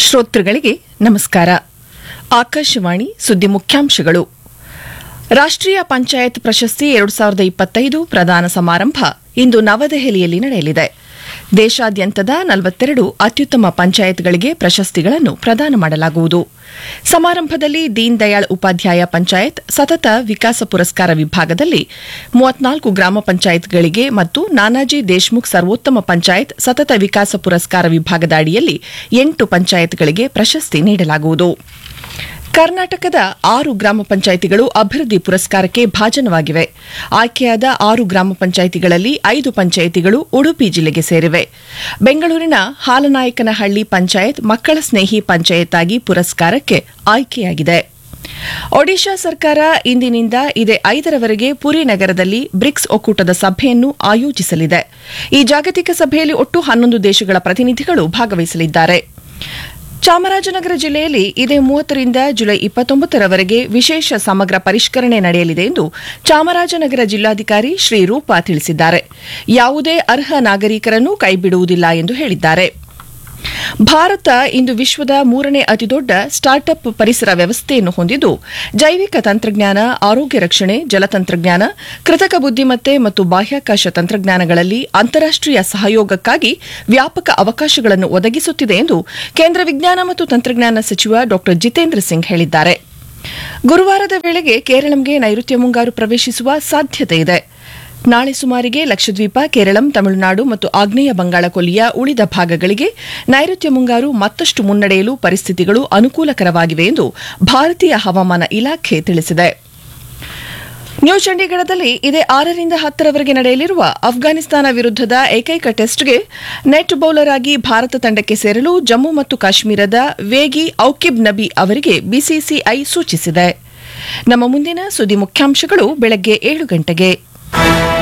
ಶ್ರೋತೃಗಳಿಗೆ ನಮಸ್ಕಾರ ಆಕಾಶವಾಣಿ ಸುದ್ದಿ ಮುಖ್ಯಾಂಶಗಳು ರಾಷ್ಟ್ರೀಯ ಪಂಚಾಯತ್ ಪ್ರಶಸ್ತಿ ಎರಡು ಸಾವಿರದ ಇಪ್ಪತ್ತೈದು ಪ್ರದಾನ ಸಮಾರಂಭ ಇಂದು ನವದೆಹಲಿಯಲ್ಲಿ ನಡೆಯಲಿದೆ ದೇಶಾದ್ಯಂತದ ನಲವತ್ತೆರಡು ಅತ್ಯುತ್ತಮ ಪಂಚಾಯತ್ಗಳಿಗೆ ಪ್ರಶಸ್ತಿಗಳನ್ನು ಪ್ರದಾನ ಮಾಡಲಾಗುವುದು ಸಮಾರಂಭದಲ್ಲಿ ದೀನ್ ದಯಾಳ್ ಉಪಾಧ್ಯಾಯ ಪಂಚಾಯತ್ ಸತತ ವಿಕಾಸ ಪುರಸ್ಕಾರ ವಿಭಾಗದಲ್ಲಿ ಮೂವತ್ನಾಲ್ಕು ಗ್ರಾಮ ಪಂಚಾಯತ್ಗಳಿಗೆ ಮತ್ತು ನಾನಾಜಿ ದೇಶ್ಮುಖ್ ಸರ್ವೋತ್ತಮ ಪಂಚಾಯತ್ ಸತತ ವಿಕಾಸ ಪುರಸ್ಕಾರ ವಿಭಾಗದ ಅಡಿಯಲ್ಲಿ ಎಂಟು ಪಂಚಾಯತ್ಗಳಿಗೆ ಪ್ರಶಸ್ತಿ ನೀಡಲಾಗುವುದು ಕರ್ನಾಟಕದ ಆರು ಗ್ರಾಮ ಪಂಚಾಯಿತಿಗಳು ಅಭಿವೃದ್ಧಿ ಪುರಸ್ಕಾರಕ್ಕೆ ಭಾಜನವಾಗಿವೆ ಆಯ್ಕೆಯಾದ ಆರು ಗ್ರಾಮ ಪಂಚಾಯಿತಿಗಳಲ್ಲಿ ಐದು ಪಂಚಾಯಿತಿಗಳು ಉಡುಪಿ ಜಿಲ್ಲೆಗೆ ಸೇರಿವೆ ಬೆಂಗಳೂರಿನ ಹಾಲನಾಯಕನಹಳ್ಳಿ ಪಂಚಾಯತ್ ಮಕ್ಕಳ ಸ್ನೇಹಿ ಪಂಚಾಯತ್ ಆಗಿ ಪುರಸ್ಕಾರಕ್ಕೆ ಆಯ್ಕೆಯಾಗಿದೆ ಒಡಿಶಾ ಸರ್ಕಾರ ಇಂದಿನಿಂದ ಇದೇ ಐದರವರೆಗೆ ಪುರಿ ನಗರದಲ್ಲಿ ಬ್ರಿಕ್ಸ್ ಒಕ್ಕೂಟದ ಸಭೆಯನ್ನು ಆಯೋಜಿಸಲಿದೆ ಈ ಜಾಗತಿಕ ಸಭೆಯಲ್ಲಿ ಒಟ್ಟು ಹನ್ನೊಂದು ದೇಶಗಳ ಪ್ರತಿನಿಧಿಗಳು ಭಾಗವಹಿಸಲಿದ್ದಾರೆ ಚಾಮರಾಜನಗರ ಜಿಲ್ಲೆಯಲ್ಲಿ ಇದೇ ಮೂವತ್ತರಿಂದ ಜುಲೈ ಇಪ್ಪತ್ತೊಂಬತ್ತರವರೆಗೆ ವಿಶೇಷ ಸಮಗ್ರ ಪರಿಷ್ಕರಣೆ ನಡೆಯಲಿದೆ ಎಂದು ಚಾಮರಾಜನಗರ ಜಿಲ್ಲಾಧಿಕಾರಿ ಶ್ರೀ ರೂಪಾ ತಿಳಿಸಿದ್ದಾರೆ ಯಾವುದೇ ಅರ್ಹ ನಾಗರಿಕರನ್ನು ಕೈಬಿಡುವುದಿಲ್ಲ ಎಂದು ಹೇಳಿದ್ದಾರೆ ಭಾರತ ಇಂದು ವಿಶ್ವದ ಮೂರನೇ ಅತಿದೊಡ್ಡ ಸ್ಟಾರ್ಟ್ಅಪ್ ಪರಿಸರ ವ್ಯವಸ್ಥೆಯನ್ನು ಹೊಂದಿದ್ದು ಜೈವಿಕ ತಂತ್ರಜ್ಞಾನ ಆರೋಗ್ಯ ರಕ್ಷಣೆ ಜಲತಂತ್ರಜ್ಞಾನ ಕೃತಕ ಬುದ್ದಿಮತ್ತೆ ಮತ್ತು ಬಾಹ್ಯಾಕಾಶ ತಂತ್ರಜ್ಞಾನಗಳಲ್ಲಿ ಅಂತಾರಾಷ್ಟೀಯ ಸಹಯೋಗಕ್ಕಾಗಿ ವ್ಯಾಪಕ ಅವಕಾಶಗಳನ್ನು ಒದಗಿಸುತ್ತಿದೆ ಎಂದು ಕೇಂದ್ರ ವಿಜ್ಞಾನ ಮತ್ತು ತಂತ್ರಜ್ಞಾನ ಸಚಿವ ಡಾ ಜಿತೇಂದ್ರ ಸಿಂಗ್ ಹೇಳಿದ್ದಾರೆ ಗುರುವಾರದ ವೇಳೆಗೆ ಕೇರಳಂಗೆ ನೈಋತ್ಯ ಮುಂಗಾರು ಪ್ರವೇಶಿಸುವ ಸಾಧ್ಯತೆ ಇದೆ ನಾಳೆ ಸುಮಾರಿಗೆ ಲಕ್ಷದ್ವೀಪ ಕೇರಳಂ ತಮಿಳುನಾಡು ಮತ್ತು ಆಗ್ನೇಯ ಬಂಗಾಳ ಕೊಲ್ಲಿಯ ಉಳಿದ ಭಾಗಗಳಿಗೆ ನೈಋತ್ಯ ಮುಂಗಾರು ಮತ್ತಷ್ಟು ಮುನ್ನಡೆಯಲು ಪರಿಸ್ಥಿತಿಗಳು ಅನುಕೂಲಕರವಾಗಿವೆ ಎಂದು ಭಾರತೀಯ ಹವಾಮಾನ ಇಲಾಖೆ ತಿಳಿಸಿದೆ ನ್ಯೂ ಚಂಡೀಗಢದಲ್ಲಿ ಇದೇ ಆರರಿಂದ ಹತ್ತರವರೆಗೆ ನಡೆಯಲಿರುವ ಅಫ್ಘಾನಿಸ್ತಾನ ವಿರುದ್ಧದ ಏಕೈಕ ಟೆಸ್ಟ್ಗೆ ನೆಟ್ ಬೌಲರ್ ಆಗಿ ಭಾರತ ತಂಡಕ್ಕೆ ಸೇರಲು ಜಮ್ಮು ಮತ್ತು ಕಾಶ್ಮೀರದ ವೇಗಿ ಔಕಿಬ್ ನಬಿ ಅವರಿಗೆ ಬಿಸಿಸಿಐ ಸೂಚಿಸಿದೆ ನಮ್ಮ ಮುಂದಿನ ಸುದ್ದಿ ಮುಖ್ಯಾಂಶಗಳು ಬೆಳಗ್ಗೆ ಏಳು ಗಂಟೆಗೆ